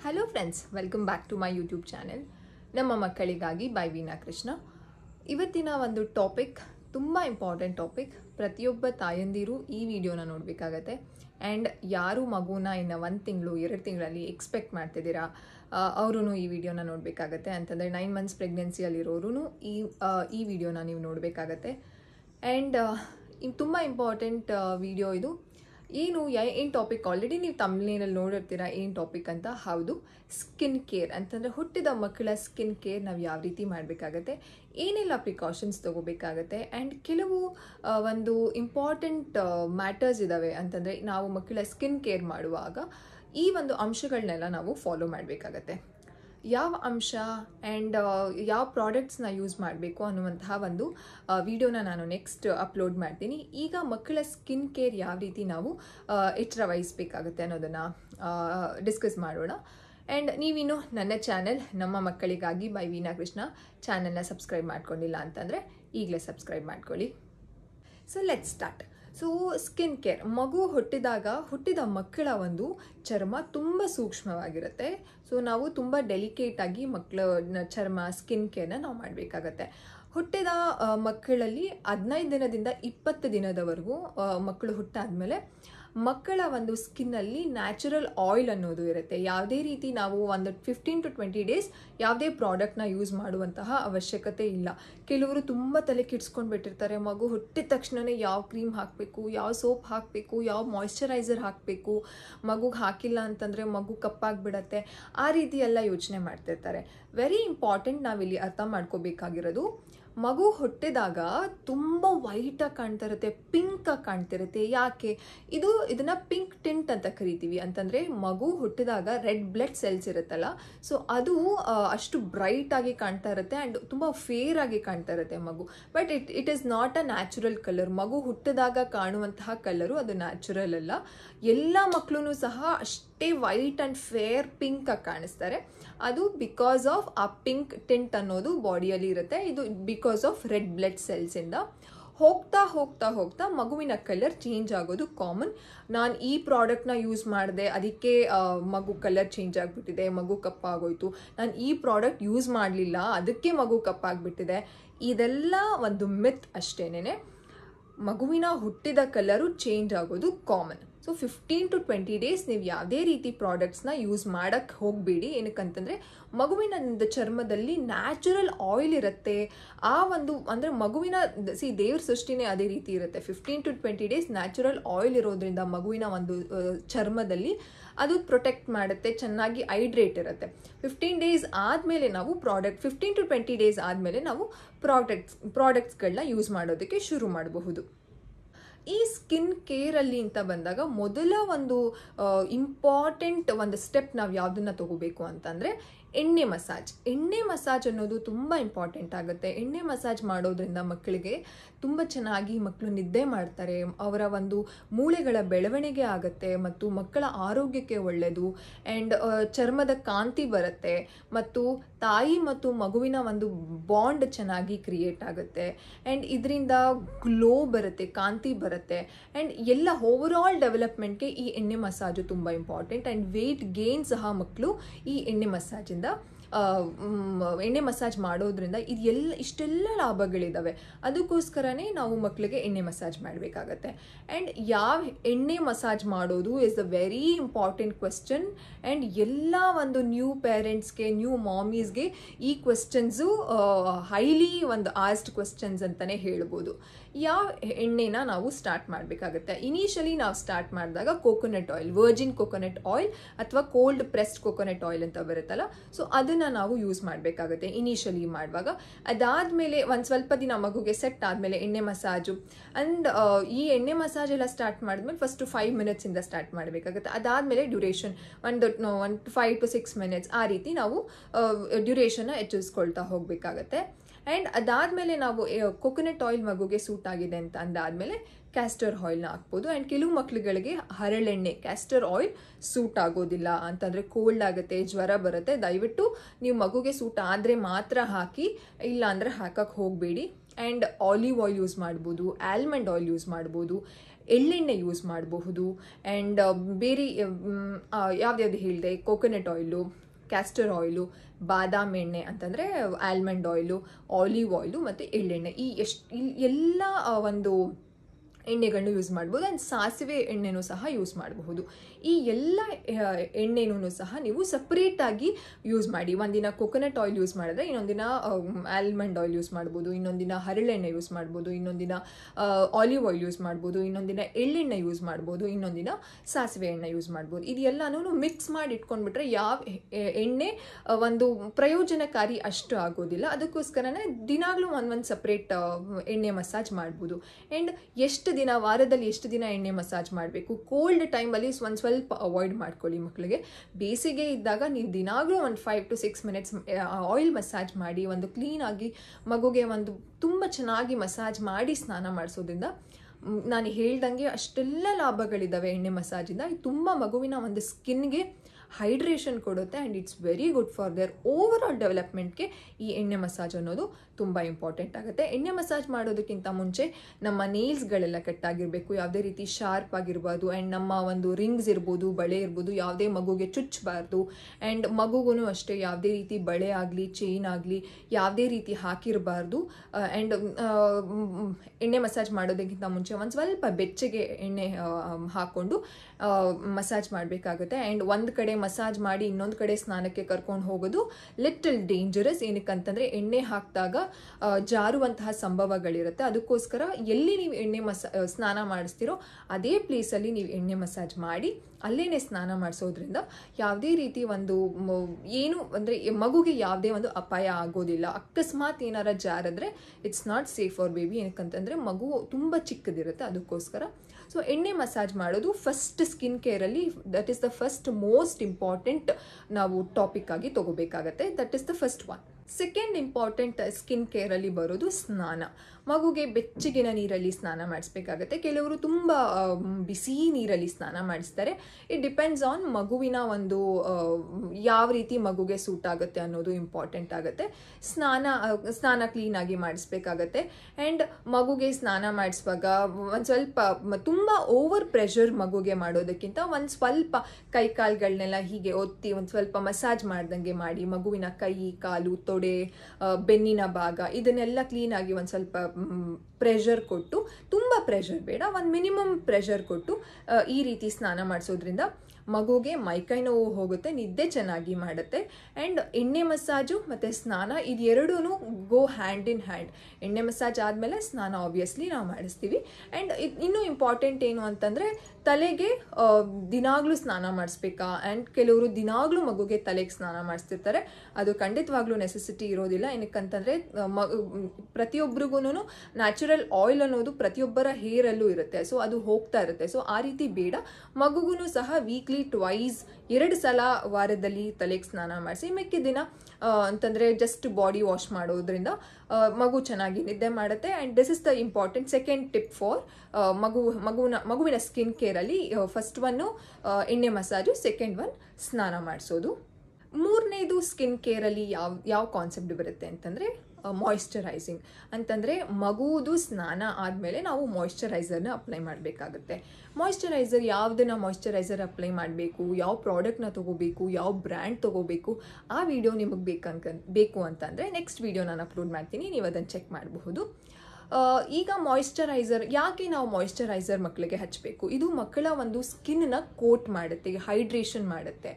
hello friends welcome back to my YouTube channel ನಮ್ಮ ಮಕ್ಕಳಿಗಾಗಿ by Veena Krishna ಇವತ್ತಿನ ಒಂದು ಟಾಪಿಕ್ ತುಂಬ ಇಂಪಾರ್ಟೆಂಟ್ ಟಾಪಿಕ್ ಪ್ರತಿಯೊಬ್ಬ ತಾಯಂದಿರು ಈ ವಿಡಿಯೋನ ನೋಡಬೇಕಾಗತ್ತೆ ಆ್ಯಂಡ್ ಯಾರು ಮಗುನ ಇನ್ನು ಒಂದು ತಿಂಗಳು ಎರಡು ತಿಂಗಳಲ್ಲಿ ಎಕ್ಸ್ಪೆಕ್ಟ್ ಮಾಡ್ತಿದ್ದೀರಾ ಅವರು ಈ ವಿಡಿಯೋನ ನೋಡಬೇಕಾಗತ್ತೆ ಅಂತಂದರೆ ನೈನ್ ಮಂತ್ಸ್ ಪ್ರೆಗ್ನೆನ್ಸಿಯಲ್ಲಿರೋರು ಈ ಆ, ಈ ವಿಡಿಯೋನ ನೀವು ನೋಡಬೇಕಾಗತ್ತೆ ಆ್ಯಂಡ್ ಇದು ತುಂಬ ಇಂಪಾರ್ಟೆಂಟ್ ವಿಡಿಯೋ ಇದು ಏನು ಏನು ಟಾಪಿಕ್ ಆಲ್ರೆಡಿ ನೀವು ತಮಿಳಿನಲ್ಲಿ ನೋಡಿರ್ತೀರಾ ಏನು ಟಾಪಿಕ್ ಅಂತ ಹೌದು ಸ್ಕಿನ್ ಕೇರ್ ಅಂತಂದರೆ ಹುಟ್ಟಿದ ಮಕ್ಕಳ ಸ್ಕಿನ್ ಕೇರ್ ನಾವು ಯಾವ ರೀತಿ ಮಾಡಬೇಕಾಗತ್ತೆ ಏನೆಲ್ಲ ಪ್ರಿಕಾಷನ್ಸ್ ತೊಗೋಬೇಕಾಗತ್ತೆ ಆ್ಯಂಡ್ ಕೆಲವು ಆ, ಒಂದು ಇಂಪಾರ್ಟೆಂಟ್ ಮ್ಯಾಟರ್ಸ್ ಇದ್ದಾವೆ ಅಂತಂದರೆ ನಾವು ಮಕ್ಕಳ ಸ್ಕಿನ್ ಕೇರ್ ಮಾಡುವಾಗ ಈ ಒಂದು ಅಂಶಗಳನ್ನೆಲ್ಲ ನಾವು ಫಾಲೋ ಮಾಡಬೇಕಾಗತ್ತೆ ಯಾವ ಅಂಶ ಆ್ಯಂಡ್ ಯಾವ ಪ್ರಾಡಕ್ಟ್ಸ್ನ ಯೂಸ್ ಮಾಡಬೇಕು ಅನ್ನುವಂತಹ ಒಂದು ವಿಡಿಯೋನ ನಾನು ನೆಕ್ಸ್ಟ್ ಅಪ್ಲೋಡ್ ಮಾಡ್ತೀನಿ ಈಗ ಮಕ್ಕಳ ಸ್ಕಿನ್ ಕೇರ್ ಯಾವ ರೀತಿ ನಾವು ಆ, ಎಚ್ಚರ ವಹಿಸಬೇಕಾಗುತ್ತೆ ಅನ್ನೋದನ್ನು ಡಿಸ್ಕಸ್ ಮಾಡೋಣ ಆ್ಯಂಡ್ ನೀವಿನ್ನು ನನ್ನ ಚಾನೆಲ್ ನಮ್ಮ ಮಕ್ಕಳಿಗಾಗಿ ಬೈ ವೀಣಾ ಕೃಷ್ಣ ಚಾನಲ್ನ ಸಬ್ಸ್ಕ್ರೈಬ್ ಮಾಡ್ಕೊಂಡಿಲ್ಲ ಅಂತಂದರೆ ಈಗಲೇ ಸಬ್ಸ್ಕ್ರೈಬ್ ಮಾಡ್ಕೊಳ್ಳಿ so let start so skin care ಮಗು ಹುಟ್ಟಿದಾಗ ಹುಟ್ಟಿದ ಮಕ್ಕಳ ಒಂದು ಚರ್ಮ ತುಂಬ ಸೂಕ್ಷ್ಮವಾಗಿರುತ್ತೆ ಸೊ ನಾವು ತುಂಬ ಡೆಲಿಕೇಟಾಗಿ ಮಕ್ಕಳ ಚರ್ಮ ಸ್ಕಿನ್ ಕೇರ್ನ ನಾವು ಮಾಡಬೇಕಾಗತ್ತೆ ಹುಟ್ಟಿದ ಆ, ಮಕ್ಕಳಲ್ಲಿ ಹದಿನೈದು ದಿನದಿಂದ ಇಪ್ಪತ್ತು ದಿನದವರೆಗೂ ಆ, ಮಕ್ಕಳು ಹುಟ್ಟಾದ್ಮೇಲೆ ಮಕ್ಕಳ ಒಂದು ಸ್ಕಿನ್ನಲ್ಲಿ ನ್ಯಾಚುರಲ್ ಆಯಿಲ್ ಅನ್ನೋದು ಇರುತ್ತೆ ಯಾವುದೇ ರೀತಿ ನಾವು ಒಂದು ಫಿಫ್ಟೀನ್ ಟು ಟ್ವೆಂಟಿ ಡೇಸ್ ಯಾವುದೇ ಪ್ರಾಡಕ್ಟ್ನ ಯೂಸ್ ಮಾಡುವಂತಹ ಅವಶ್ಯಕತೆ ಇಲ್ಲ ಕೆಲವರು ತುಂಬ ತಲೆ ಕೆಡ್ಸ್ಕೊಂಡು ಬಿಟ್ಟಿರ್ತಾರೆ ಮಗು ಹುಟ್ಟಿದ ತಕ್ಷಣವೇ ಯಾವ ಕ್ರೀಮ್ ಹಾಕಬೇಕು ಯಾವ ಸೋಪ್ ಹಾಕಬೇಕು ಯಾವ ಮಾಯ್ಶ್ಚರೈಸರ್ ಹಾಕಬೇಕು ಮಗುಗೆ ಹಾಕಿಲ್ಲ ಅಂತಂದರೆ ಮಗು ಕಪ್ಪಾಗಿಬಿಡತ್ತೆ ಆ ರೀತಿ ಎಲ್ಲ ಯೋಚನೆ ಮಾಡ್ತಿರ್ತಾರೆ ವೆರಿ ಇಂಪಾರ್ಟೆಂಟ್ ನಾವಿಲ್ಲಿ ಅರ್ಥ ಮಾಡ್ಕೋಬೇಕಾಗಿರೋದು ಮಗು ಹುಟ್ಟಿದಾಗ ತುಂಬ ವೈಟಾಗಿ ಕಾಣ್ತಾ ಇರುತ್ತೆ ಪಿಂಕಾಗಿ ಕಾಣ್ತಿರುತ್ತೆ ಯಾಕೆ ಇದು ಇದನ್ನ ಪಿಂಕ್ ಟಿಂಟ್ ಅಂತ ಕರಿತೀವಿ ಅಂತಂದರೆ ಮಗು ಹುಟ್ಟಿದಾಗ ರೆಡ್ ಬ್ಲಡ್ ಸೆಲ್ಸ್ ಇರುತ್ತಲ್ಲ ಸೊ ಅದು ಆ, ಅಷ್ಟು ಬ್ರೈಟ್ ಆಗಿ ಕಾಣ್ತಾ ಇರುತ್ತೆ ಆ್ಯಂಡ್ ತುಂಬ ಫೇರ್ ಆಗಿ ಕಾಣ್ತಾ ಇರುತ್ತೆ ಮಗು but it it is not a natural colour ಮಗು ಹುಟ್ಟಿದಾಗ ಕಾಣುವಂತಹ ಕಲರು ಅದು ನ್ಯಾಚುರಲ್ ಅಲ್ಲ ಎಲ್ಲ ಮಕ್ಕಳು ಸಹ ಅಷ್ಟೇ ವೈಟ್ ಆ್ಯಂಡ್ ಫೇರ್ ಪಿಂಕ್ ಆಗಿ ಕಾಣಿಸ್ತಾರೆ ಅದು ಬಿಕಾಸ್ ಆಫ್ ಆ ಪಿಂಕ್ ಟಿಂಟ್ ಅನ್ನೋದು ಬಾಡಿಯಲ್ಲಿ ಇರುತ್ತೆ ಇದು ಬಿಕಾಸ್ ಆಫ್ ರೆಡ್ ಬ್ಲಡ್ ಸೆಲ್ಸಿಂದ ಹೋಗ್ತಾ ಹೋಗ್ತಾ ಹೋಗ್ತಾ ಮಗುವಿನ ಕಲರ್ ಚೇಂಜ್ ಆಗೋದು ಕಾಮನ್ ನಾನು ಈ ಪ್ರಾಡಕ್ಟ್ನ ಯೂಸ್ ಮಾಡಿದೆ ಅದಕ್ಕೆ ಆ, ಮಗು ಕಲರ್ ಚೇಂಜ್ ಆಗಿಬಿಟ್ಟಿದೆ ಮಗು ಕಪ್ಪಾಗೋಯ್ತು ನಾನು ಈ ಪ್ರಾಡಕ್ಟ್ ಯೂಸ್ ಮಾಡಲಿಲ್ಲ ಅದಕ್ಕೆ ಮಗು ಕಪ್ಪಾಗ್ಬಿಟ್ಟಿದೆ ಇದೆಲ್ಲ ಒಂದು ಮಿತ್ ಅಷ್ಟೇನೆ ಮಗುವಿನ ಹುಟ್ಟಿದ ಕಲರು ಚೇಂಜ್ ಆಗೋದು common so fifteen to twenty days ನೀವು ಯಾವುದೇ ರೀತಿ ಪ್ರಾಡಕ್ಟ್ಸ್ನ ಯೂಸ್ ಮಾಡೋಕ್ಕೆ ಹೋಗಬೇಡಿ ಏನಕ್ಕಂತಂದರೆ ಮಗುವಿನ ಒಂದು ಚರ್ಮದಲ್ಲಿ ನ್ಯಾಚುರಲ್ ಆಯಿಲ್ ಇರುತ್ತೆ ಆ ಒಂದು ಅಂದರೆ ಮಗುವಿನ ಸಿ ದೇವ್ರ ಸೃಷ್ಟಿನೇ ಅದೇ ರೀತಿ ಇರುತ್ತೆ fifteen to twenty days natural oil ಇರೋದ್ರಿಂದ ಮಗುವಿನ ಒಂದು ಆ, ಚರ್ಮದಲ್ಲಿ ಅದು ಪ್ರೊಟೆಕ್ಟ್ ಮಾಡುತ್ತೆ ಚೆನ್ನಾಗಿ ಹೈಡ್ರೇಟ್ ಇರುತ್ತೆ ಫಿಫ್ಟೀನ್ ಡೇಸ್ ಆದಮೇಲೆ ನಾವು product fifteen to twenty days ಆದಮೇಲೆ ನಾವು ಪ್ರಾಡಕ್ಟ್ಸ್ ಪ್ರಾಡಕ್ಟ್ಸ್ಗಳನ್ನ ಯೂಸ್ ಮಾಡೋದಕ್ಕೆ ಶುರು ಮಾಡಬಹುದು ಈ ಸ್ಕಿನ್ ಕೇರಲ್ಲಿ ಅಂತ ಬಂದಾಗ ಮೊದಲ ಒಂದು ಇಂಪಾರ್ಟೆಂಟ್ ಒಂದು ಸ್ಟೆಪ್ ನಾವು ಯಾವುದನ್ನ ತಗೋಬೇಕು ಅಂತಂದರೆ ಎಣ್ಣೆ ಮಸಾಜ್ ಎಣ್ಣೆ ಮಸಾಜ್ ಅನ್ನೋದು ತುಂಬ ಇಂಪಾರ್ಟೆಂಟ್ ಆಗುತ್ತೆ ಎಣ್ಣೆ ಮಸಾಜ್ ಮಾಡೋದ್ರಿಂದ ಮಕ್ಕಳಿಗೆ ತುಂಬ ಚೆನ್ನಾಗಿ ಮಕ್ಕಳು ನಿದ್ದೆ ಮಾಡ್ತಾರೆ ಅವರ ಒಂದು ಮೂಳೆಗಳ ಬೆಳವಣಿಗೆ ಆಗುತ್ತೆ ಮತ್ತು ಮಕ್ಕಳ ಆರೋಗ್ಯಕ್ಕೆ ಒಳ್ಳೆಯದು ಆ್ಯಂಡ್ ಚರ್ಮದ ಕಾಂತಿ ಬರುತ್ತೆ ಮತ್ತು ತಾಯಿ ಮತ್ತು ಮಗುವಿನ ಒಂದು ಬಾಂಡ್ ಚೆನ್ನಾಗಿ ಕ್ರಿಯೇಟ್ ಆಗುತ್ತೆ ಆ್ಯಂಡ್ ಇದರಿಂದ ಗ್ಲೋ ಬರುತ್ತೆ ಕಾಂತಿ ಬರುತ್ತೆ ಆ್ಯಂಡ್ ಎಲ್ಲ ಓವರ್ ಆಲ್ ಡೆವಲಪ್ಮೆಂಟ್ಗೆ ಈ ಎಣ್ಣೆ ಮಸಾಜು ತುಂಬ ಇಂಪಾರ್ಟೆಂಟ್ ಆ್ಯಂಡ್ ವೆಯ್ಟ್ ಗೇನ್ ಸಹ ಮಕ್ಕಳು ಈ ಎಣ್ಣೆ ಮಸಾಜಿಂದ ಆ, ಮ್, ಎಣ್ಣೆ ಮಸಾಜ್ ಮಾಡೋದ್ರಿಂದ ಇದು ಎಲ್ಲ ಇಷ್ಟೆಲ್ಲ ಲಾಭಗಳಿದ್ದಾವೆ ಅದಕ್ಕೋಸ್ಕರನೇ ನಾವು ಮಕ್ಕಳಿಗೆ ಎಣ್ಣೆ ಮಸಾಜ್ ಮಾಡಬೇಕಾಗತ್ತೆ ಆ್ಯಂಡ್ ಯಾವ ಎಣ್ಣೆ ಮಸಾಜ್ ಮಾಡೋದು is a very important question and ಎಲ್ಲ ಒಂದು ನ್ಯೂ ಪೇರೆಂಟ್ಸ್ಗೆ ನ್ಯೂ ಮಾಮೀಸ್ಗೆ ಈ ಕ್ವೆಶ್ಚನ್ಸು ಹೈಲಿ ಒಂದು ಆಸ್ಟ್ ಕ್ವೆಶ್ಚನ್ಸ್ ಅಂತಲೇ ಹೇಳ್ಬೋದು ಯಾವ ಎಣ್ಣೆನ ನಾವು ಸ್ಟಾರ್ಟ್ ಮಾಡಬೇಕಾಗುತ್ತೆ ಇನಿಷಿಯಲಿ ನಾವು ಸ್ಟಾರ್ಟ್ ಮಾಡಿದಾಗ coconut oil virgin coconut oil ಅಥವಾ ಕೋಲ್ಡ್ ಪ್ರೆಸ್ಡ್ ಕೋಕೋನಟ್ ಆಯಿಲ್ ಅಂತ ಬರುತ್ತಲ್ಲ ಸೊ ಅದನ್ನು ನಾವು ಯೂಸ್ ಮಾಡಬೇಕಾಗುತ್ತೆ ಇನಿಷಿಯಲಿ ಮಾಡುವಾಗ ಅದಾದಮೇಲೆ ಒಂದು ಸ್ವಲ್ಪ ದಿನ ಮಗುಗೆ ಸೆಟ್ ಆದಮೇಲೆ ಎಣ್ಣೆ ಮಸಾಜು ಆ್ಯಂಡ್ ಈ ಎಣ್ಣೆ ಮಸಾಜ್ ಎಲ್ಲ ಸ್ಟಾರ್ಟ್ ಮಾಡಿದ್ಮೇಲೆ ಫಸ್ಟು ಫೈವ್ ಮಿನಿಟ್ಸಿಂದ ಸ್ಟಾರ್ಟ್ ಮಾಡಬೇಕಾಗುತ್ತೆ ಅದಾದಮೇಲೆ ಡ್ಯೂರೇಷನ್ ಒಂದು one five to six minutes ಆ ರೀತಿ ನಾವು ಡ್ಯೂರೇಷನ್ನ ಹೆಚ್ಚಿಸ್ಕೊಳ್ತಾ ಹೋಗಬೇಕಾಗತ್ತೆ ಆ್ಯಂಡ್ ಅದಾದಮೇಲೆ ನಾವು ಕೊಕೊನಟ್ ಆಯಿಲ್ ಮಗುಗೆ ಸೂಟ್ ಆಗಿದೆ ಅಂತ ಅಂದಾದಮೇಲೆ ಕ್ಯಾಸ್ಟರ್ ಆಯಿಲ್ನ ಹಾಕ್ಬೋದು ಆ್ಯಂಡ್ ಕೆಲವು ಮಕ್ಳುಗಳಿಗೆ ಹರಳೆಣ್ಣೆ ಕ್ಯಾಸ್ಟರ್ ಆಯಿಲ್ ಸೂಟ್ ಆಗೋದಿಲ್ಲ ಅಂತಂದರೆ ಕೋಲ್ಡ್ ಆಗುತ್ತೆ ಜ್ವರ ಬರುತ್ತೆ ದಯವಿಟ್ಟು ನೀವು ಮಗುಗೆ ಸೂಟ್ ಆದರೆ ಮಾತ್ರ ಹಾಕಿ ಇಲ್ಲ ಅಂದರೆ ಹಾಕಕ್ಕೆ ಹೋಗಬೇಡಿ ಆ್ಯಂಡ್ ಆಲಿವ್ ಆಯಿಲ್ ಯೂಸ್ ಮಾಡ್ಬೋದು ಆಲ್ಮಂಡ್ ಆಯಿಲ್ ಯೂಸ್ ಮಾಡ್ಬೋದು ಎಳ್ಳೆಣ್ಣೆ ಯೂಸ್ ಮಾಡಬಹುದು ಆ್ಯಂಡ್ ಬೇರೆ ಯಾವ್ದ್ಯಾವ್ದು ಹೇಳಿದೆ ಕೋಕೋನಟ್ ಆಯಿಲು ಕ್ಯಾಸ್ಟರ್ ಆಯಿಲು ಬಾದಾಮ್ ಎಣ್ಣೆ ಅಂತಂದರೆ ಆಲ್ಮಂಡ್ ಆಯಿಲು ಆಲಿವ್ ಆಯಿಲು ಮತ್ತು ಎಳ್ಳೆಣ್ಣೆ ಈ ಎಷ್ಟು ಎಲ್ಲ ಆ, ಒಂದು ಎಣ್ಣೆಗಳನ್ನು ಯೂಸ್ ಮಾಡ್ಬೋದು ಆ್ಯಂಡ್ ಸಾಸಿವೆ ಎಣ್ಣೆನೂ ಸಹ ಯೂಸ್ ಮಾಡಬಹುದು ಈ ಎಲ್ಲ ಎಣ್ಣೆನೂ ಸಹ ನೀವು ಸಪ್ರೇಟಾಗಿ ಯೂಸ್ ಮಾಡಿ ಒಂದಿನ ಕೊಕೊನಟ್ ಆಯಿಲ್ ಯೂಸ್ ಮಾಡಿದ್ರೆ ಇನ್ನೊಂದಿನ ಆಲ್ಮಂಡ್ ಆಯಿಲ್ ಯೂಸ್ ಮಾಡ್ಬೋದು ಇನ್ನೊಂದಿನ ಹರಳೆಣ್ಣೆ ಯೂಸ್ ಮಾಡ್ಬೋದು ಇನ್ನೊಂದಿನ ಆಲಿವ್ ಆಯಿಲ್ ಯೂಸ್ ಮಾಡ್ಬೋದು ಇನ್ನೊಂದಿನ ಎಳ್ಳೆಣ್ಣೆ ಯೂಸ್ ಮಾಡ್ಬೋದು ಇನ್ನೊಂದಿನ ಸಾಸಿವೆ ಎಣ್ಣೆ ಯೂಸ್ ಮಾಡ್ಬೋದು ಇದೆಲ್ಲನೂ ಮಿಕ್ಸ್ ಮಾಡಿ ಇಟ್ಕೊಂಡ್ಬಿಟ್ರೆ ಯಾವ ಎ- ಎಣ್ಣೆ ಆ, ಒಂದು ಪ್ರಯೋಜನಕಾರಿ ಅಷ್ಟು ಆಗೋದಿಲ್ಲ ಅದಕ್ಕೋಸ್ಕರನೇ ದಿನಾಗಲೂ ಒಂದೊಂದು ಸಪ್ರೇಟ್ ಎಣ್ಣೆ ಮಸಾಜ್ ಮಾಡ್ಬೋದು ಆ್ಯಂಡ್ ಎಷ್ಟು ದಿನ ವಾರದಲ್ಲಿ ಎಷ್ಟು ದಿನ ಎಣ್ಣೆ ಮಸಾಜ್ ಮಾಡಬೇಕು ಕೋಲ್ಡ್ ಟೈಮಲ್ಲಿ ಒಂದು ಸ್ವಲ್ಪ ಅವಾಯ್ಡ್ ಮಾಡ್ಕೊಳ್ಳಿ ಮಕ್ಕಳಿಗೆ ಬೇಸಿಗೆ ಇದ್ದಾಗ ನೀವು ದಿನಾಗಲೂ ಒಂದು five to six minutes oil massage ಮಾಡಿ ಒಂದು ಕ್ಲೀನಾಗಿ ಮಗುಗೆ ಒಂದು ತುಂಬ ಚೆನ್ನಾಗಿ ಮಸಾಜ್ ಮಾಡಿ ಸ್ನಾನ ಮಾಡಿಸೋದ್ರಿಂದ ಮ್, ನಾನು ಹೇಳ್ದಂಗೆ ಅಷ್ಟೆಲ್ಲ ಲಾಭಗಳಿದ್ದಾವೆ ಎಣ್ಣೆ ಮಸಾಜಿಂದ ಇದು ತುಂಬ ಮಗುವಿನ ಒಂದು ಸ್ಕಿನ್ಗೆ ಹೈಡ್ರೇಷನ್ ಕೊಡುತ್ತೆ and it's very good for their overall ಡೆವಲಪ್ಮೆಂಟ್ಗೆ ಈ ಎಣ್ಣೆ ಮಸಾಜ್ ಅನ್ನೋದು ತುಂಬ ಇಂಪಾರ್ಟೆಂಟ್ ಆಗುತ್ತೆ ಎಣ್ಣೆ ಮಸಾಜ್ ಮಾಡೋದಕ್ಕಿಂತ ಮುಂಚೆ ನಮ್ಮ ನೇಲ್ಸ್ಗಳೆಲ್ಲ ಕಟ್ಟಾಗಿರಬೇಕು ಯಾವುದೇ ರೀತಿ ಶಾರ್ಪ್ ಆಗಿರ್ಬಾರ್ದು ಆ್ಯಂಡ್ ನಮ್ಮ ಒಂದು ರಿಂಗ್ಸ್ ಇರ್ಬೋದು ಬಳೆ ಇರ್ಬೋದು ಯಾವುದೇ ಮಗುಗೆ ಚುಚ್ಚಬಾರ್ದು ಆ್ಯಂಡ್ ಮಗುಗೂ ಅಷ್ಟೇ ಯಾವುದೇ ರೀತಿ ಬಳೆ ಆಗಲಿ ಚೈನ್ ಆಗಲಿ ಯಾವುದೇ ರೀತಿ ಹಾಕಿರಬಾರ್ದು ಆ್ಯಂಡ್ ಎಣ್ಣೆ ಮಸಾಜ್ ಮಾಡೋದಕ್ಕಿಂತ ಮುಂಚೆ ಒಂದು ಸ್ವಲ್ಪ ಬೆಚ್ಚಗೆ ಎಣ್ಣೆ ಆ, ಹಾಕ್ಕೊಂಡು ಮಸಾಜ್ ಮಾಡಬೇಕಾಗುತ್ತೆ ಆ್ಯಂಡ್ ಒಂದು ಕಡೆ ಮಸಾಜ್ ಮಾಡಿ ಇನ್ನೊಂದು ಕಡೆ ಸ್ನಾನಕ್ಕೆ ಕರ್ಕೊಂಡು ಹೋಗೋದು ಲಿಟಲ್ ಡೇಂಜರಸ್ ಏನಕ್ಕಂತಂದರೆ ಎಣ್ಣೆ ಹಾಕಿದಾಗ ಜಾರುವಂತಹ ಸಂಭವಗಳಿರುತ್ತೆ ಅದಕ್ಕೋಸ್ಕರ ಎಲ್ಲಿ ನೀವು ಎಣ್ಣೆ ಮಸಾ ಸ್ನಾನ ಮಾಡಿಸ್ತೀರೋ ಅದೇ ಪ್ಲೇಸಲ್ಲಿ ನೀವು ಎಣ್ಣೆ ಮಸಾಜ್ ಮಾಡಿ ಅಲ್ಲೇನೆ ಸ್ನಾನ ಮಾಡಿಸೋದ್ರಿಂದ ಯಾವುದೇ ರೀತಿ ಒಂದು ಮ- ಏನು ಅಂದರೆ ಮಗುಗೆ ಯಾವುದೇ ಒಂದು ಅಪಾಯ ಆಗೋದಿಲ್ಲ ಅಕಸ್ಮಾತ್ ಏನಾರ ಜಾರಿದ್ರೆ it's not safe for baby ಏನಕ್ಕಂತಂದರೆ ಮಗು ತುಂಬ ಚಿಕ್ಕದಿರುತ್ತೆ ಅದಕ್ಕೋಸ್ಕರ ಸೊ ಎಣ್ಣೆ ಮಸಾಜ್ ಮಾಡೋದು ಫಸ್ಟ್ ಸ್ಕಿನ್ ಕೇರಲ್ಲಿ that is the first most important ನಾವು ಟಾಪಿಕ್ ಆಗಿ ತಗೋಬೇಕಾಗತ್ತೆ that is the first one second important skin ಕೇರಲ್ಲಿ ಬರೋದು ಸ್ನಾನ ಮಗುಗೆ ಬೆಚ್ಚಗಿನ ನೀರಲ್ಲಿ ಸ್ನಾನ ಮಾಡಿಸ್ಬೇಕಾಗತ್ತೆ ಕೆಲವರು ತುಂಬ ಬಿಸಿ ನೀರಲ್ಲಿ ಸ್ನಾನ ಮಾಡಿಸ್ತಾರೆ ಇಟ್ ಡಿಪೆಂಡ್ಸ್ ಆನ್ ಮಗುವಿನ ಒಂದು ಆ, ಯಾವ ರೀತಿ ಮಗುಗೆ ಸೂಟ್ ಆಗುತ್ತೆ ಅನ್ನೋದು ಇಂಪಾರ್ಟೆಂಟ್ ಆಗುತ್ತೆ ಸ್ನಾನ ಆ, ಸ್ನಾನ ಕ್ಲೀನಾಗಿ ಮಾಡಿಸ್ಬೇಕಾಗತ್ತೆ ಆ್ಯಂಡ್ ಮಗುಗೆ ಸ್ನಾನ ಮಾಡಿಸುವಾಗ ಒಂದು ಸ್ವಲ್ಪ ಮ- ತುಂಬ ಓವರ್ ಪ್ರೆಷರ್ ಮಗುಗೆ ಮಾಡೋದಕ್ಕಿಂತ ಒಂದು ಸ್ವಲ್ಪ ಕೈ ಕಾಲುಗಳನ್ನೆಲ್ಲ ಹೀಗೆ ಒತ್ತಿ ಒಂದು ಸ್ವಲ್ಪ ಮಸಾಜ್ ಮಾಡ್ದಂಗೆ ಮಾಡಿ ಮಗುವಿನ ಕೈ ಕಾಲು ತೊಡೆ ಆ, ಬೆನ್ನಿನ ಭಾಗ ಇದನ್ನೆಲ್ಲ ಕ್ಲೀನಾಗಿ ಒಂದು ಸ್ವಲ್ಪ ಪ್ರೆಷರ್ ಕೊಟ್ಟು ತುಂಬ ಪ್ರೆಷರ್ ಬೇಡ ಒಂದು ಮಿನಿಮಮ್ ಪ್ರೆಷರ್ ಕೊಟ್ಟು ಆ, ಈ ರೀತಿ ಸ್ನಾನ ಮಾಡಿಸೋದ್ರಿಂದ ಮಗುಗೆ ಮೈಕೈ ನೋವು ಹೋಗುತ್ತೆ ನಿದ್ದೆ ಚೆನ್ನಾಗಿ ಮಾಡುತ್ತೆ ಆ್ಯಂಡ್ ಎಣ್ಣೆ ಮಸಾಜು ಮತ್ತು ಸ್ನಾನ ಇದೆರಡೂ ಗೋ ಹ್ಯಾಂಡ್ ಇನ್ ಹ್ಯಾಂಡ್ ಎಣ್ಣೆ ಮಸಾಜ್ ಆದಮೇಲೆ ಸ್ನಾನ ಆಬ್ವಿಯಸ್ಲಿ ನಾವು ಮಾಡಿಸ್ತೀವಿ ಆ್ಯಂಡ್ ಇನ್ನೂ ಇಂಪಾರ್ಟೆಂಟ್ ಏನು ಅಂತಂದರೆ ತಲೆಗೆ ಆ, ದಿನಾಗ್ಲೂ ಸ್ನಾನ ಮಾಡಿಸ್ಬೇಕಾ ಆ್ಯಂಡ್ ಕೆಲವರು ದಿನಾಗ್ಲೂ ಮಗುಗೆ ತಲೆಗೆ ಸ್ನಾನ ಮಾಡಿಸ್ತಿರ್ತಾರೆ ಅದು ಖಂಡಿತವಾಗ್ಲೂ ನೆಸೆಸಿಟಿ ಇರೋದಿಲ್ಲ ಏನಕ್ಕಂತಂದರೆ ಮ ಪ್ರತಿಯೊಬ್ಬರಿಗೂ ನ್ಯಾಚುರಲ್ ಆಯಿಲ್ ಅನ್ನೋದು ಪ್ರತಿಯೊಬ್ಬರ ಹೇರಲ್ಲೂ ಇರುತ್ತೆ ಸೊ ಅದು ಹೋಗ್ತಾ ಇರುತ್ತೆ ಸೊ ಆ ರೀತಿ ಬೇಡ ಮಗುಗೂ ಸಹ ವೀಕ್ಲಿ ಟ್ವೈಸ್ ಎರಡು ಸಲ ವಾರದಲ್ಲಿ ತಲೆಗೆ ಸ್ನಾನ ಮಾಡಿಸಿ ಮಿಕ್ಕಿದ ದಿನ ಆ, ಅಂತಂದ್ರೆ ಜಸ್ಟ್ ಬಾಡಿ ವಾಶ್ ಮಾಡೋದ್ರಿಂದ ಆ, ಮಗು ಚೆನ್ನಾಗಿ ನಿದ್ದೆ ಮಾಡುತ್ತೆ and this is the important second tip for ಮಗು ಮಗುವಿನ ಮಗುವಿನ ಸ್ಕಿನ್ ಕೇರಲ್ಲಿ ಫಸ್ಟ್ ಒನ್ನು ಎಣ್ಣೆ ಮಸಾಜು ಸೆಕೆಂಡ್ ಒನ್ ಸ್ನಾನ ಮಾಡಿಸೋದು ಮೂರನೇದು ಸ್ಕಿನ್ ಕೇರಲ್ಲಿ ಯಾವ ಯಾವ ಕಾನ್ಸೆಪ್ಟ್ ಬರುತ್ತೆ ಅಂತಂದರೆ ಮಾಯಿಶ್ಚರೈಸಿಂಗ್ ಅಂತಂದರೆ ಮಗುವುದು ಸ್ನಾನ ಆದಮೇಲೆ ನಾವು ಮಾಯಿಶ್ಚರೈಸರ್ನ ಅಪ್ಲೈ ಮಾಡಬೇಕಾಗುತ್ತೆ ಮಾಯಿಶ್ಚರೈಸರ್ ಯಾವುದನ್ನ ಮಾಯಿಶ್ಚರೈಸರ್ ಅಪ್ಲೈ ಮಾಡಬೇಕು ಯಾವ ಪ್ರಾಡಕ್ಟ್ನ ತೊಗೋಬೇಕು ಯಾವ ಬ್ರ್ಯಾಂಡ್ ತೊಗೋಬೇಕು ಆ ವಿಡಿಯೋ ನಿಮಗೆ ಬೇಕಂಕ ಬೇಕು ಅಂತಂದರೆ ನೆಕ್ಸ್ಟ್ ವಿಡಿಯೋ ನಾನು ಅಪ್ಲೋಡ್ ಮಾಡ್ತೀನಿ ನೀವು ಅದನ್ನು ಚೆಕ್ ಮಾಡಬಹುದು ಆ, ಈಗ ಮಾಯಿಶ್ಚರೈಸರ್ ಯಾಕೆ ನಾವು ಮಾಯಿಶ್ಚರೈಸರ್ ಮಕ್ಕಳಿಗೆ ಹಚ್ಚಬೇಕು ಇದು ಮಕ್ಕಳ ಒಂದು ಸ್ಕಿನ್ನ ಕೋಟ್ ಮಾಡುತ್ತೆ ಹೈಡ್ರೇಷನ್ ಮಾಡುತ್ತೆ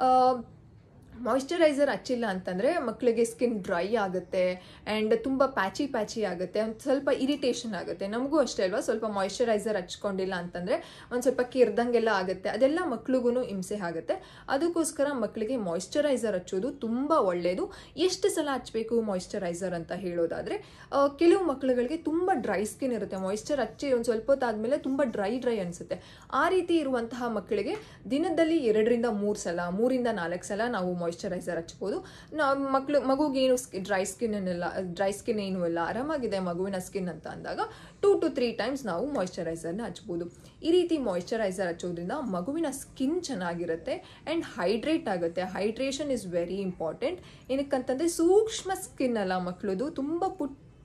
ಮಾಯಿಶ್ಚರೈಸರ್ ಹಚ್ಚಿಲ್ಲ ಅಂತಂದರೆ ಮಕ್ಕಳಿಗೆ ಸ್ಕಿನ್ ಡ್ರೈ ಆಗುತ್ತೆ ಆ್ಯಂಡ್ ತುಂಬ ಪ್ಯಾಚಿ ಪ್ಯಾಚಿ ಆಗುತ್ತೆ ಒಂದು ಸ್ವಲ್ಪ ಇರಿಟೇಷನ್ ಆಗುತ್ತೆ ನಮಗೂ ಅಷ್ಟೇ ಅಲ್ವಾ ಸ್ವಲ್ಪ ಮಾಯಿಶ್ಚರೈಸರ್ ಹಚ್ಕೊಂಡಿಲ್ಲ ಅಂತಂದರೆ ಒಂದು ಸ್ವಲ್ಪ ಕೆರ್ದಂಗೆಲ್ಲ ಆಗುತ್ತೆ ಅದೆಲ್ಲ ಮಕ್ಳಿಗೂ ಹಿಂಸೆ ಆಗುತ್ತೆ ಅದಕ್ಕೋಸ್ಕರ ಮಕ್ಕಳಿಗೆ ಮಾಯಿಶ್ಚರೈಸರ್ ಹಚ್ಚೋದು ತುಂಬ ಒಳ್ಳೆಯದು ಎಷ್ಟು ಸಲ ಹಚ್ಚಬೇಕು ಮಾಯಿಶ್ಚರೈಸರ್ ಅಂತ ಹೇಳೋದಾದರೆ ಆ, ಕೆಲವು ಮಕ್ಕಳುಗಳಿಗೆ ತುಂಬ ಡ್ರೈ ಸ್ಕಿನ್ ಇರುತ್ತೆ ಮಾಯಿಶ್ಚರ್ ಹಚ್ಚಿ ಒಂದು ಸ್ವಲ್ಪ ಹೊತ್ತಾದಮೇಲೆ ತುಂಬ ಡ್ರೈ ಡ್ರೈ ಅನಿಸುತ್ತೆ ಆ ರೀತಿ ಇರುವಂತಹ ಮಕ್ಕಳಿಗೆ ದಿನದಲ್ಲಿ ಎರಡರಿಂದ ಮೂರು ಸಲ ಮೂರಿಂದ ನಾಲ್ಕು ಸಲ ನಾವು ಮಾಯಿಶ್ಚರೈಸರ್ ಹಚ್ಬೋದು ನಾವು ಮಕ್ಕಳು ಮಗುಗೇನು ಸ್ಕಿ ಡ್ರೈ ಸ್ಕಿನ್ ಏನಿಲ್ಲ ಡ್ರೈ ಸ್ಕಿನ್ ಏನೂ ಇಲ್ಲ ಆರಾಮಾಗಿದೆ ಮಗುವಿನ ಸ್ಕಿನ್ ಅಂತ ಅಂದಾಗ ಟೂ ಟು ತ್ರೀ ಟೈಮ್ಸ್ ನಾವು ಮಾಯಿಶ್ಚರೈಸರ್ನ ಹಚ್ಬೋದು ಈ ರೀತಿ ಮಾಯಿಶ್ಚರೈಸರ್ ಹಚ್ಚೋದ್ರಿಂದ ಮಗುವಿನ ಸ್ಕಿನ್ ಚೆನ್ನಾಗಿರುತ್ತೆ ಆ್ಯಂಡ್ ಹೈಡ್ರೇಟ್ ಆಗುತ್ತೆ ಹೈಡ್ರೇಷನ್ ಇಸ್ ವೆರಿ ಇಂಪಾರ್ಟೆಂಟ್ ಏನಕ್ಕಂತಂದರೆ ಸೂಕ್ಷ್ಮ ಸ್ಕಿನ್ ಅಲ್ಲ ಮಕ್ಕಳದು ತುಂಬ ಪುಟ್ಟ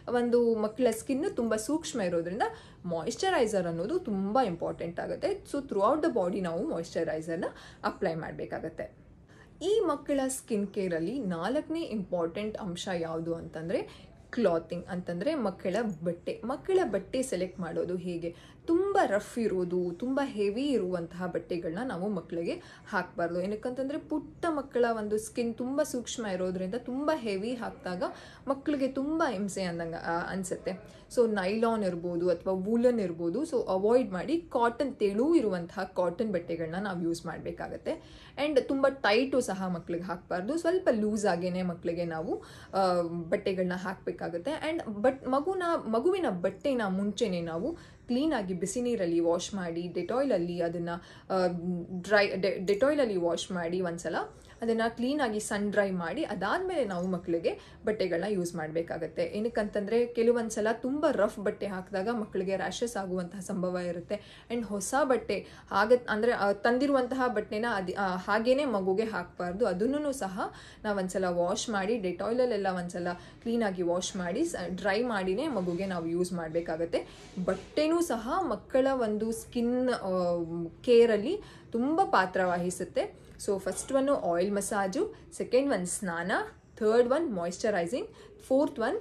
ಒಂದು ಮಕ್ಕಳ ಸ್ಕಿನ್ ತುಂಬ ಸೂಕ್ಷ್ಮ ಇರೋದ್ರಿಂದ ಮಾಯಿಶ್ಚರೈಸರ್ ಅನ್ನೋದು ತುಂಬ ಇಂಪಾರ್ಟೆಂಟ್ ಆಗುತ್ತೆ so throughout the body ನಾವು ಮಾಯಿಶ್ಚರೈಸರ್ನ ಅಪ್ಲೈ ಮಾಡಬೇಕಾಗತ್ತೆ ಈ ಮಕ್ಕಳ ಸ್ಕಿನ್ ಕೇರಲ್ಲಿ ನಾಲ್ಕನೇ ಇಂಪಾರ್ಟೆಂಟ್ ಅಂಶ ಯಾವುದು ಅಂತಂದರೆ ಕ್ಲಾತಿಂಗ್ ಅಂತಂದರೆ ಮಕ್ಕಳ ಬಟ್ಟೆ ಮಕ್ಕಳ ಬಟ್ಟೆ ಸೆಲೆಕ್ಟ್ ಮಾಡೋದು ಹೇಗೆ ತುಂಬ ರಫ್ ಇರೋದು ತುಂಬ ಹೆವಿ ಇರುವಂತಹ ಬಟ್ಟೆಗಳನ್ನ ನಾವು ಮಕ್ಕಳಿಗೆ ಹಾಕಬಾರ್ದು ಏನಕ್ಕಂತಂದರೆ ಪುಟ್ಟ ಮಕ್ಕಳ ಒಂದು ಸ್ಕಿನ್ ತುಂಬ ಸೂಕ್ಷ್ಮ ಇರೋದ್ರಿಂದ ತುಂಬ ಹೆವಿ ಹಾಕಿದಾಗ ಮಕ್ಕಳಿಗೆ ತುಂಬ ಹಿಂಸೆ ಅಂದಂಗೆ ಅನಿಸುತ್ತೆ ಸೊ ನೈಲಾನ್ ಇರ್ಬೋದು ಅಥವಾ ವೂಲನ್ ಇರ್ಬೋದು ಸೊ ಅವಾಯ್ಡ್ ಮಾಡಿ ಕಾಟನ್ ತೆಳು ಇರುವಂತಹ ಕಾಟನ್ ಬಟ್ಟೆಗಳನ್ನ ನಾವು ಯೂಸ್ ಮಾಡಬೇಕಾಗತ್ತೆ ಆ್ಯಂಡ್ ತುಂಬ ಟೈಟು ಸಹ ಮಕ್ಕಳಿಗೆ ಹಾಕಬಾರ್ದು ಸ್ವಲ್ಪ ಲೂಸ್ ಆಗೇನೆ ಮಕ್ಕಳಿಗೆ ನಾವು ಬಟ್ಟೆಗಳನ್ನ ಹಾಕಬೇಕಾಗತ್ತೆ ಆ್ಯಂಡ್ ಬಟ್ ಮಗುನ ಮಗುವಿನ ಬಟ್ಟೆನ ಮುಂಚೆನೇ ನಾವು ಕ್ಲೀನಾಗಿ ಬಿಸಿ ನೀರಲ್ಲಿ ವಾಶ್ ಮಾಡಿ ಡೆಟಾಯ್ಲಲ್ಲಿ ಅದನ್ನು ಡ್ರೈ ಡೆಟಾಯ್ಲಲ್ಲಿ ವಾಶ್ ಮಾಡಿ ಒಂದ್ಸಲ ಅದನ್ನು ಕ್ಲೀನಾಗಿ ಸನ್ ಡ್ರೈ ಮಾಡಿ ಅದಾದಮೇಲೆ ನಾವು ಮಕ್ಕಳಿಗೆ ಬಟ್ಟೆಗಳನ್ನ ಯೂಸ್ ಮಾಡಬೇಕಾಗತ್ತೆ ಏನಕ್ಕಂತಂದರೆ ಕೆಲವೊಂದು ಸಲ ತುಂಬ ರಫ್ ಬಟ್ಟೆ ಹಾಕಿದಾಗ ಮಕ್ಕಳಿಗೆ ರ್ಯಾಷಸ್ ಆಗುವಂತಹ ಸಂಭವ ಇರುತ್ತೆ ಆ್ಯಂಡ್ ಹೊಸ ಬಟ್ಟೆ ಆಗ ಅಂದರೆ ತಂದಿರುವಂತಹ ಬಟ್ಟೆನ ಅದು ಹಾಗೇ ಮಗುಗೆ ಹಾಕಬಾರ್ದು ಅದನ್ನು ಸಹ ನಾವು ಒಂದ್ಸಲ ವಾಶ್ ಮಾಡಿ ಡೆಟಾಯ್ಲಲ್ಲೆಲ್ಲ ಒಂದ್ಸಲ ಕ್ಲೀನಾಗಿ ವಾಶ್ ಮಾಡಿ ಡ್ರೈ ಮಾಡಿನೇ ಮಗುಗೆ ನಾವು ಯೂಸ್ ಮಾಡಬೇಕಾಗತ್ತೆ ಬಟ್ಟೆನೂ ಸಹ ಮಕ್ಕಳ ಒಂದು ಸ್ಕಿನ್ ಕೇರಲ್ಲಿ ತುಂಬ ಪಾತ್ರ ವಹಿಸುತ್ತೆ so first one oil massage second one ಸ್ನಾನ third one moisturising fourth one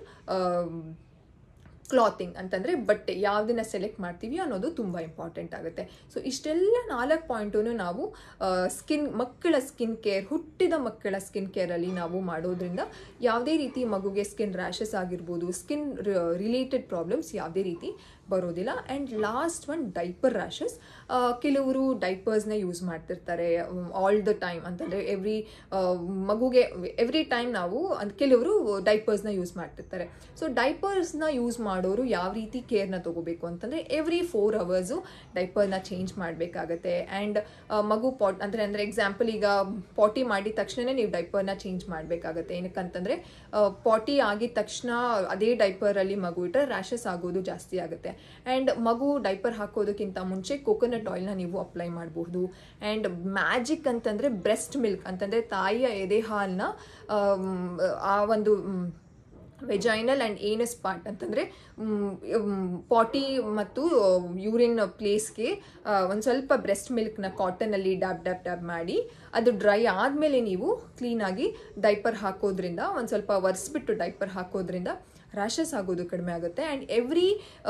clothing ಅಂತಂದರೆ ಬಟ್ಟೆ ಯಾವುದನ್ನ ಸೆಲೆಕ್ಟ್ ಮಾಡ್ತೀವಿ ಅನ್ನೋದು ತುಂಬ ಇಂಪಾರ್ಟೆಂಟ್ ಆಗುತ್ತೆ ಸೊ ಇಷ್ಟೆಲ್ಲ ನಾಲ್ಕು ಪಾಯಿಂಟು ನಾವು ಸ್ಕಿನ್ ಮಕ್ಕಳ ಸ್ಕಿನ್ ಕೇರ್ ಹುಟ್ಟಿದ ಮಕ್ಕಳ ಸ್ಕಿನ್ ಕೇರಲ್ಲಿ ನಾವು ಮಾಡೋದ್ರಿಂದ ಯಾವುದೇ ರೀತಿ ಮಗುಗೆ ಸ್ಕಿನ್ ರ್ಯಾಷಸ್ ಆಗಿರ್ಬೋದು ಸ್ಕಿನ್ ರಿಲೇಟೆಡ್ ಪ್ರಾಬ್ಲಮ್ಸ್ ಯಾವುದೇ ರೀತಿ ಬರೋದಿಲ್ಲ and last one diaper rashes ಕೆಲವರು ಡೈಪರ್ಸ್ನ ಯೂಸ್ ಮಾಡ್ತಿರ್ತಾರೆ ಆಲ್ ದ ಟೈಮ್ ಅಂತಂದರೆ ಎವ್ರಿ ಮಗುಗೆ ಎವ್ರಿ ಟೈಮ್ ನಾವು ಕೆಲವರು ಡೈಪರ್ಸ್ನ ಯೂಸ್ ಮಾಡ್ತಿರ್ತಾರೆ ಸೊ ಡೈಪರ್ಸ್ನ ಯೂಸ್ ಮಾಡೋರು ಯಾವ ರೀತಿ ಕೇರ್ನ ತೊಗೋಬೇಕು ಅಂತಂದರೆ ಎವ್ರಿ ಫೋರ್ ಅವರ್ಸು ಡೈಪರ್ನ ಚೇಂಜ್ ಮಾಡಬೇಕಾಗತ್ತೆ ಆ್ಯಂಡ್ ಮಗು ಪಾಟ್ ಅಂದರೆ ಅಂದರೆ ಎಕ್ಸಾಂಪಲ್ ಈಗ ಪಾಟಿ ಮಾಡಿದ ತಕ್ಷಣವೇ ನೀವು ಡೈಪರ್ನ ಚೇಂಜ್ ಮಾಡಬೇಕಾಗತ್ತೆ ಏನಕ್ಕಂತಂದರೆ ಪಾಟಿ ಆಗಿದ ತಕ್ಷಣ ಅದೇ ಡೈಪರಲ್ಲಿ ಮಗು ಇಟ್ಟರೆ ರ್ಯಾಷಸ್ ಆಗೋದು ಜಾಸ್ತಿ ಆಗುತ್ತೆ ಆ್ಯಂಡ್ ಮಗು ಡೈಪರ್ ಹಾಕೋದಕ್ಕಿಂತ ಮುಂಚೆ ಕೋಕೋನಟ್ ಆಯಿಲ್ನ ನೀವು ಅಪ್ಲೈ ಮಾಡಬಹುದು ಆ್ಯಂಡ್ ಮ್ಯಾಜಿಕ್ ಅಂತಂದರೆ ಬ್ರೆಸ್ಟ್ ಮಿಲ್ಕ್ ಅಂತಂದರೆ ತಾಯಿಯ ಎದೆ ಹಾಲನ್ನ ಆ ಒಂದು ವೆಜೈನಲ್ ಆ್ಯಂಡ್ ಏನಸ್ ಪಾರ್ಟ್ ಅಂತಂದರೆ ಪಾಟಿ ಮತ್ತು ಯೂರಿನ್ ಪ್ಲೇಸ್ಗೆ ಒಂದು ಸ್ವಲ್ಪ ಬ್ರೆಸ್ಟ್ ಮಿಲ್ಕ್ನ ಕಾಟನಲ್ಲಿ ಡ್ಯಾಬ್ ಡ್ಯಾಬ್ ಡ್ಯಾಬ್ ಮಾಡಿ ಅದು ಡ್ರೈ ಆದಮೇಲೆ ನೀವು ಕ್ಲೀನಾಗಿ ಡೈಪರ್ ಹಾಕೋದ್ರಿಂದ ಒಂದು ಸ್ವಲ್ಪ ಒರೆಸ್ಬಿಟ್ಟು ಡೈಪರ್ ಹಾಕೋದ್ರಿಂದ ರ್ಯಾಷಸ್ ಆಗೋದು ಕಡಿಮೆ ಆಗುತ್ತೆ ಆ್ಯಂಡ್ ಎವ್ರಿ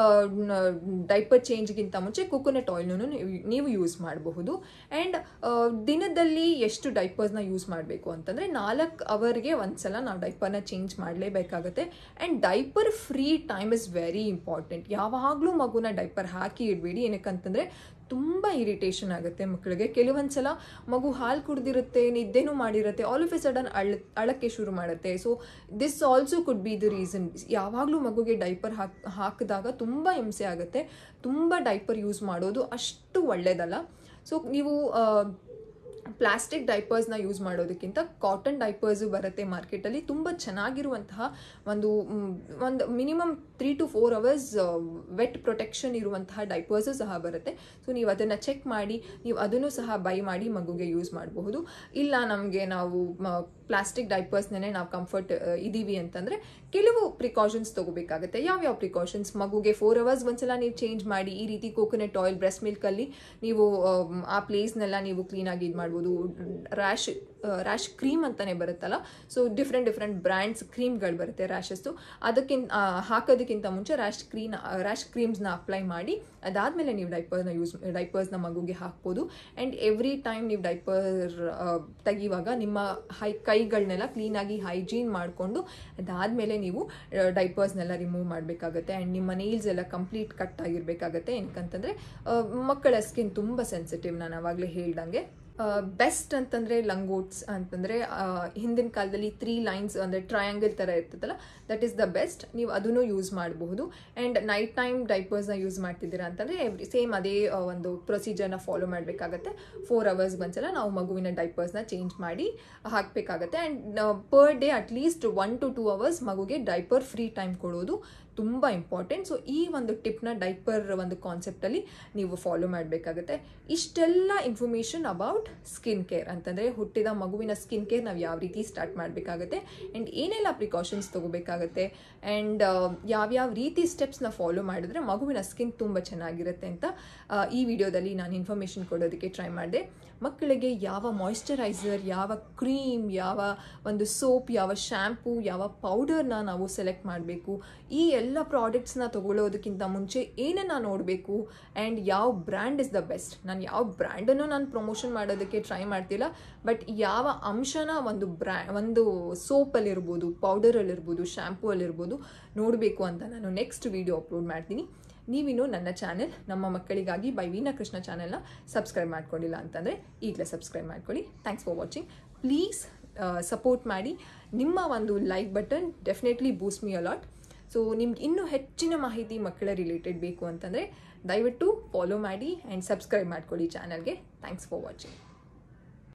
ಡೈಪರ್ ಚೇಂಜ್ಗಿಂತ ಮುಂಚೆ ಕೋಕೋನಟ್ ಆಯಿಲ್ನೂ ನೀವು ಯೂಸ್ ಮಾಡಬಹುದು ಆ್ಯಂಡ್ ದಿನದಲ್ಲಿ ಎಷ್ಟು ಡೈಪರ್ಸ್ನ ಯೂಸ್ ಮಾಡಬೇಕು ಅಂತಂದರೆ ನಾಲ್ಕು ಅವರ್ಗೆ ಒಂದ್ಸಲ ನಾವು ಡೈಪರ್ನ ಚೇಂಜ್ ಮಾಡಲೇಬೇಕಾಗುತ್ತೆ and diaper free time is very important ಯಾವಾಗಲೂ ಮಗುನ ಡೈಪರ್ ಹಾಕಿ ಇಡಬೇಡಿ ಏನಕ್ಕಂತಂದರೆ ತುಂಬ ಇರಿಟೇಷನ್ ಆಗುತ್ತೆ ಮಕ್ಕಳಿಗೆ ಕೆಲವೊಂದು ಸಲ ಮಗು ಹಾಲು ಕುಡ್ದಿರುತ್ತೆ ನಿದ್ದೆನೂ ಮಾಡಿರುತ್ತೆ ಆಲ್ ಆಫ್ ಎ ಸಡನ್ ಅಳ ಅಳಕ್ಕೆ ಶುರು ಮಾಡುತ್ತೆ so this also could be the reason ಯಾವಾಗಲೂ ಮಗುಗೆ ಡೈಪರ್ ಹಾಕ್ ಹಾಕಿದಾಗ ತುಂಬ ಹಿಂಸೆ ಆಗುತ್ತೆ ತುಂಬ ಡೈಪರ್ ಯೂಸ್ ಮಾಡೋದು ಅಷ್ಟು ಒಳ್ಳೆಯದಲ್ಲ ಸೊ ನೀವು ಪ್ಲಾಸ್ಟಿಕ್ ಡೈಪರ್ಸ್ನ ಯೂಸ್ ಮಾಡೋದಕ್ಕಿಂತ ಕಾಟನ್ ಡೈಪರ್ಸು ಬರುತ್ತೆ ಮಾರ್ಕೆಟಲ್ಲಿ ತುಂಬ ಚೆನ್ನಾಗಿರುವಂತಹ ಒಂದು ಒಂದು minimum three to four hours wet protection ಇರುವಂತಹ ಡೈಪರ್ಸು ಸಹ ಬರುತ್ತೆ ಸೊ ನೀವು ಅದನ್ನು ಚೆಕ್ ಮಾಡಿ ನೀವು ಅದನ್ನು ಸಹ ಬೈ ಮಾಡಿ ಮಗುಗೆ ಯೂಸ್ ಮಾಡಬಹುದು ಇಲ್ಲ ನಮಗೆ ನಾವು ಪ್ಲಾಸ್ಟಿಕ್ ಡೈಪರ್ಸ್ನೇ ನಾವು ಕಂಫರ್ಟ್ ಇದ್ದೀವಿ ಅಂತಂದರೆ ಕೆಲವು ಪ್ರಿಕಾಷನ್ಸ್ ತೊಗೋಬೇಕಾಗುತ್ತೆ ಯಾವ್ಯಾವ ಪ್ರಿಕಾಷನ್ಸ್ ಮಗುಗೆ ಫೋರ್ ಅವರ್ಸ್ ಒಂದ್ಸಲ ನೀವು ಚೇಂಜ್ ಮಾಡಿ ಈ ರೀತಿ ಕೋಕೋನಟ್ ಆಯಿಲ್ ಬ್ರೆಸ್ಟ್ ಮಿಲ್ಕಲ್ಲಿ ನೀವು ಆ ಪ್ಲೇಸ್ನೆಲ್ಲ ನೀವು ಕ್ಲೀನಾಗಿ ಇದು ಮಾಡ್ಬೋದು ರ್ಯಾಶ್ ರ್ಯಾಶ್ ಕ್ರೀಮ್ ಅಂತಲೇ ಬರುತ್ತಲ್ಲ ಸೊ ಡಿಫ್ರೆಂಟ್ ಡಿಫ್ರೆಂಟ್ ಬ್ರ್ಯಾಂಡ್ಸ್ ಕ್ರೀಮ್ಗಳು ಬರುತ್ತೆ ರ್ಯಾಷಸ್ಸು ಅದಕ್ಕಿಂತ ಹಾಕೋದಕ್ಕಿಂತ ಮುಂಚೆ ರ್ಯಾಶ್ ಕ್ರೀನ್ ರ್ಯಾಶ್ ಕ್ರೀಮ್ಸ್ನ ಅಪ್ಲೈ ಮಾಡಿ ಅದಾದಮೇಲೆ ನೀವು ಡೈಪರ್ನ ಯೂಸ್ ಡೈಪರ್ಸ್ನ ಮಗುಗೆ ಹಾಕ್ಬೋದು ಆ್ಯಂಡ್ ಎವ್ರಿ ಟೈಮ್ ನೀವು ಡೈಪರ್ ತೆಗಿವಾಗ ನಿಮ್ಮ ಹೈ ಕೈಗಳನ್ನೆಲ್ಲ ಕ್ಲೀನಾಗಿ ಹೈಜೀನ್ ಮಾಡಿಕೊಂಡು ಅದಾದಮೇಲೆ ನೀವು ಡೈಪರ್ಸ್ನೆಲ್ಲ ರಿಮೂವ್ ಮಾಡಬೇಕಾಗತ್ತೆ ಆ್ಯಂಡ್ ನಿಮ್ಮ ನೇಲ್ಸ್ ಎಲ್ಲ ಕಂಪ್ಲೀಟ್ ಕಟ್ ಆಗಿರಬೇಕಾಗತ್ತೆ ಏನಕ್ಕಂತಂದರೆ ಮಕ್ಕಳ ಸ್ಕಿನ್ ತುಂಬ ಸೆನ್ಸಿಟಿವ್ ನಾನು ಆವಾಗಲೇ ಹೇಳ್ದಂಗೆ ಬೆಸ್ಟ್ ಅಂತಂದರೆ ಲಂಗೋಟ್ಸ್ ಅಂತಂದರೆ ಹಿಂದಿನ ಕಾಲದಲ್ಲಿ ತ್ರೀ ಲೈನ್ಸ್ ಅಂದರೆ ಟ್ರಯಾಂಗಲ್ ಥರ ಇರ್ತದಲ್ಲ ದಟ್ ಈಸ್ ದ ಬೆಸ್ಟ್ ನೀವು ಅದನ್ನು ಯೂಸ್ ಮಾಡಬಹುದು ಆ್ಯಂಡ್ ನೈಟ್ ಟೈಮ್ ಡೈಪರ್ಸ್ನ ಯೂಸ್ ಮಾಡ್ತಿದ್ದೀರಾ ಅಂತಂದರೆ ಎವ್ರಿ ಸೇಮ್ ಅದೇ ಒಂದು ಪ್ರೊಸೀಜರ್ನ ಫಾಲೋ ಮಾಡಬೇಕಾಗತ್ತೆ ಫೋರ್ ಅವರ್ಸ್ ಒಂದ್ಸಲ ನಾವು ಮಗುವಿನ ಡೈಪರ್ಸ್ನ ಚೇಂಜ್ ಮಾಡಿ ಹಾಕಬೇಕಾಗತ್ತೆ and per day at least one to two hours ಮಗುಗೆ ಡೈಪರ್ ಫ್ರೀ ಟೈಮ್ ಕೊಡೋದು ತುಂಬ ಇಂಪಾರ್ಟೆಂಟ್ ಸೊ ಈ ಒಂದು ಟಿಪ್ನ ಡೈಪರ್ ಒಂದು ಕಾನ್ಸೆಪ್ಟಲ್ಲಿ ನೀವು ಫಾಲೋ ಮಾಡಬೇಕಾಗುತ್ತೆ ಇಷ್ಟೆಲ್ಲ ಇನ್ಫಾರ್ಮೇಷನ್ ಅಬೌಟ್ ಸ್ಕಿನ್ ಕೇರ್ ಅಂತಂದರೆ ಹುಟ್ಟಿದ ಮಗುವಿನ ಸ್ಕಿನ್ ಕೇರ್ ನಾವು ಯಾವ ರೀತಿ ಸ್ಟಾರ್ಟ್ ಮಾಡಬೇಕಾಗುತ್ತೆ ಆ್ಯಂಡ್ ಏನೆಲ್ಲ ಪ್ರಿಕಾಷನ್ಸ್ ತೊಗೋಬೇಕಾಗುತ್ತೆ ಆ್ಯಂಡ್ ಯಾವ್ಯಾವ ರೀತಿ ಸ್ಟೆಪ್ಸ್ನ ಫಾಲೋ ಮಾಡಿದ್ರೆ ಮಗುವಿನ ಸ್ಕಿನ್ ತುಂಬ ಚೆನ್ನಾಗಿರುತ್ತೆ ಅಂತ ಆ, ಈ ವಿಡಿಯೋದಲ್ಲಿ ನಾನು ಇನ್ಫಾರ್ಮೇಷನ್ ಕೊಡೋದಕ್ಕೆ ಟ್ರೈ ಮಾಡಿದೆ ಮಕ್ಕಳಿಗೆ ಯಾವ ಮಾಯಿಶ್ಚರೈಸರ್ ಯಾವ ಕ್ರೀಮ್ ಯಾವ ಒಂದು ಸೋಪ್ ಯಾವ ಶ್ಯಾಂಪೂ ಯಾವ ಪೌಡರ್ನ ನಾವು ಸೆಲೆಕ್ಟ್ ಮಾಡಬೇಕು ಈ ಎಲ್ಲ ಪ್ರಾಡಕ್ಟ್ಸ್ನ ತಗೊಳ್ಳೋದಕ್ಕಿಂತ ಮುಂಚೆ ಏನನ್ನು ನೋಡಬೇಕು ಆ್ಯಂಡ್ ಯಾವ ಬ್ರ್ಯಾಂಡ್ ಇಸ್ ದ ಬೆಸ್ಟ್ ನಾನು ಯಾವ ಬ್ರ್ಯಾಂಡನ್ನು ನಾನು ಪ್ರಮೋಷನ್ ಮಾಡೋದಕ್ಕೆ ಟ್ರೈ ಮಾಡ್ತಿಲ್ಲ ಬಟ್ ಯಾವ ಅಂಶನ ಒಂದು ಬ್ರ್ಯಾ ಒಂದು ಸೋಪಲ್ಲಿರ್ಬೋದು ಪೌಡರಲ್ಲಿರ್ಬೋದು ಶ್ಯಾಂಪೂ ಅಲ್ಲಿರ್ಬೋದು ನೋಡಬೇಕು ಅಂತ ನಾನು ನೆಕ್ಸ್ಟ್ ವಿಡಿಯೋ ಅಪ್ಲೋಡ್ ಮಾಡ್ತೀನಿ ನೀವಿನ್ನು ನನ್ನ ಚಾನೆಲ್ ನಮ್ಮ ಮಕ್ಕಳಿಗಾಗಿ ಬೈ ವೀನಾ ಕೃಷ್ಣ ಚಾನೆಲ್ನ ಸಬ್ಸ್ಕ್ರೈಬ್ ಮಾಡ್ಕೊಂಡಿಲ್ಲ ಅಂತಂದರೆ ಈಗಲೇ ಸಬ್ಸ್ಕ್ರೈಬ್ ಮಾಡ್ಕೊಳ್ಳಿ thanks for watching please support ಮಾಡಿ ನಿಮ್ಮ ಒಂದು like button definitely boost me a lot so ನಿಮ್ಗೆ ಇನ್ನೂ ಹೆಚ್ಚಿನ ಮಾಹಿತಿ ಮಕ್ಕಳ ರಿಲೇಟೆಡ್ ಬೇಕು ಅಂತಂದರೆ ದಯವಿಟ್ಟು ಫಾಲೋ ಮಾಡಿ ಆ್ಯಂಡ್ ಸಬ್ಸ್ಕ್ರೈಬ್ ಮಾಡ್ಕೊಳ್ಳಿ ಚಾನಲ್ಗೆ ಥ್ಯಾಂಕ್ಸ್ ಫಾರ್ ವಾಚಿಂಗ್